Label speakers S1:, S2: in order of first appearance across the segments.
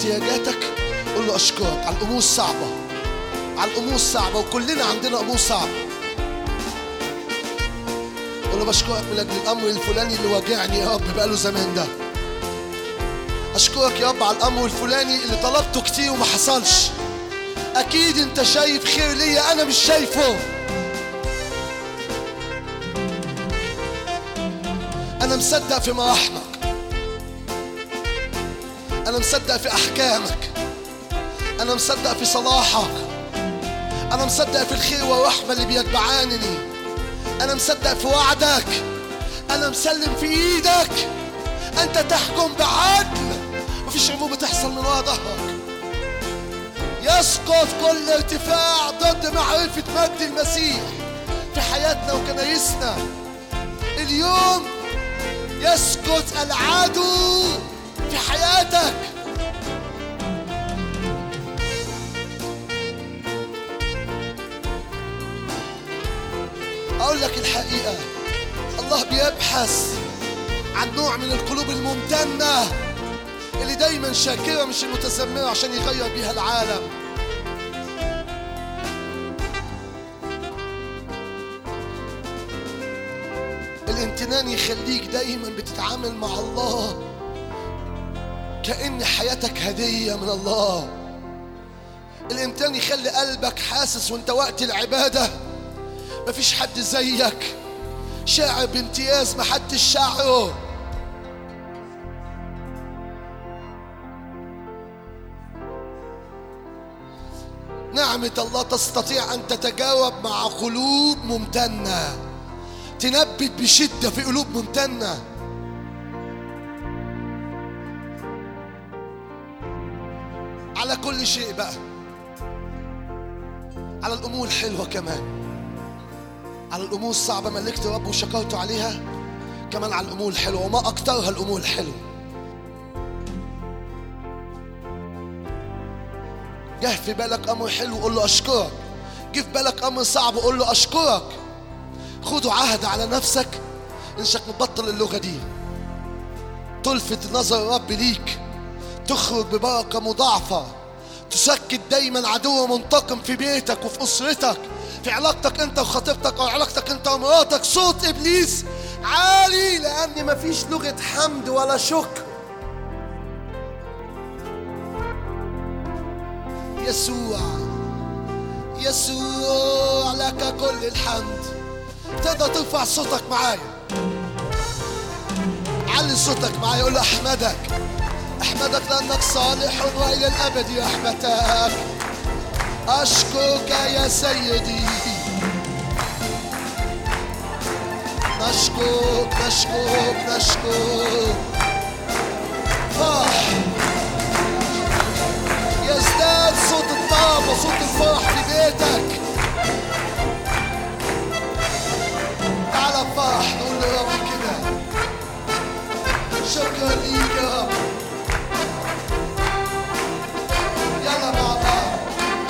S1: احتياجاتك قول له اشكرك على الامور الصعبه على الامور الصعبه وكلنا عندنا امور صعبه قول له بشكرك من اجل الامر الفلاني اللي واجعني يا رب بقاله زمان ده اشكرك يا رب على الامر الفلاني اللي طلبته كتير وما حصلش اكيد انت شايف خير ليا انا مش شايفه انا مصدق في مراحمك انا مصدق في احكامك انا مصدق في صلاحك انا مصدق في الخير والرحمه اللي بيتبعانني انا مصدق في وعدك انا مسلم في ايدك انت تحكم بعدل مفيش عموم بتحصل من ورا ظهرك يسقط كل ارتفاع ضد معرفة مجد المسيح في حياتنا وكنايسنا اليوم يسقط العدو في حياتك أقول لك الحقيقة الله بيبحث عن نوع من القلوب الممتنة اللي دايما شاكرة مش المتذمرة عشان يغير بيها العالم الامتنان يخليك دايما بتتعامل مع الله كأن حياتك هدية من الله الامتنان يخلي قلبك حاسس وانت وقت العبادة مفيش حد زيك شاعر بامتياز محدش شعره نعمة الله تستطيع أن تتجاوب مع قلوب ممتنة تنبت بشدة في قلوب ممتنة على كل شيء بقى على الأمور الحلوة كمان على الأمور الصعبة ملكت رب وشكرت عليها كمان على الأمور الحلوة وما أكترها الأمور الحلوة جه في بالك أمر حلو قول له أشكرك جه في بالك أمر صعب قول له أشكرك خدوا عهد على نفسك إنك مبطل اللغة دي تلفت نظر الرب ليك تخرج ببركة مضاعفة تسكت دايما عدو منتقم في بيتك وفي أسرتك في علاقتك انت وخطيبتك او علاقتك انت ومراتك صوت ابليس عالي لان مفيش لغه حمد ولا شكر يسوع يسوع لك كل الحمد تقدر ترفع صوتك معايا علي صوتك معايا قول له احمدك احمدك لانك صالح والى الابد رحمتك أشكرك يا سيدي نشكرك نشكرك نشكرك فرح يزداد صوت الطرب وصوت الفرح في بيتك تعال فرح نقول لرب كده شكرا ليك يا رب يلا مع بعض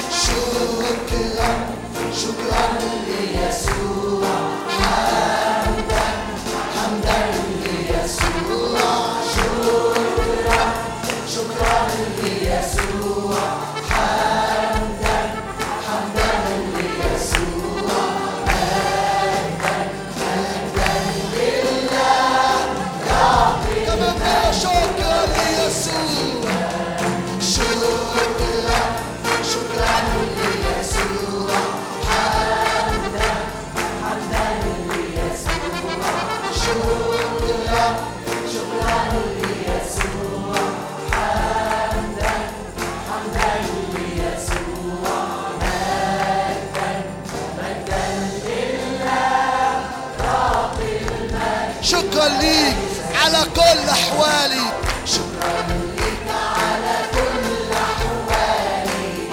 S1: شكرا شكرا ليسوع حمدا حمدا ليسوع شكرا شكرا ليسوع حمدا حمدا ليسوع مجدا مجدا لله كمان شكرا ليسوع شكرا شكرا ليسوع حمدا حمدا ليسوع شكرا شكرا ليسوع حمدا حمدا ليسوع مجدا مجدا لله رب المجد شكرا ليك على كل احوالي شكرا ليك على كل احوالي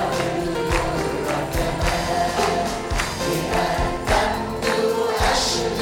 S1: الحلوة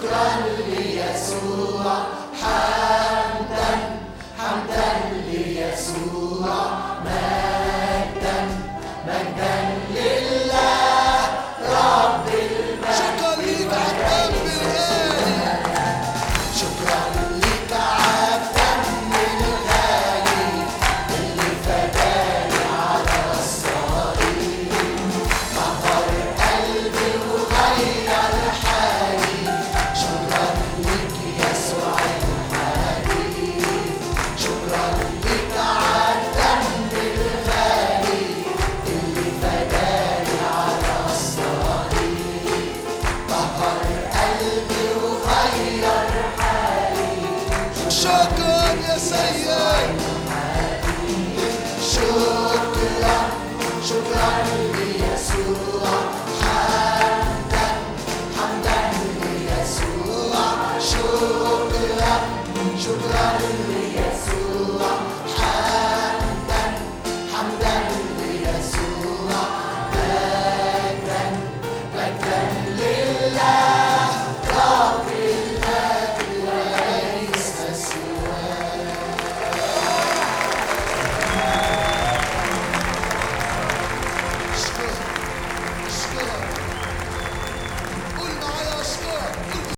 S1: شكرا ليك عالدم الغالي شكرا ليك عالدم الغالي اللي فداني على الصليب طهر قلبي وغير حالي شكرا ليك يسوع الحبيب شكرا ليك عالدم الغالي اللي فداني على الصليب طهر قلبي وغير حالي شكرا يا سيد شكرا شكرا ليسوع حمدا حمدا ليسوع شكرا شكرا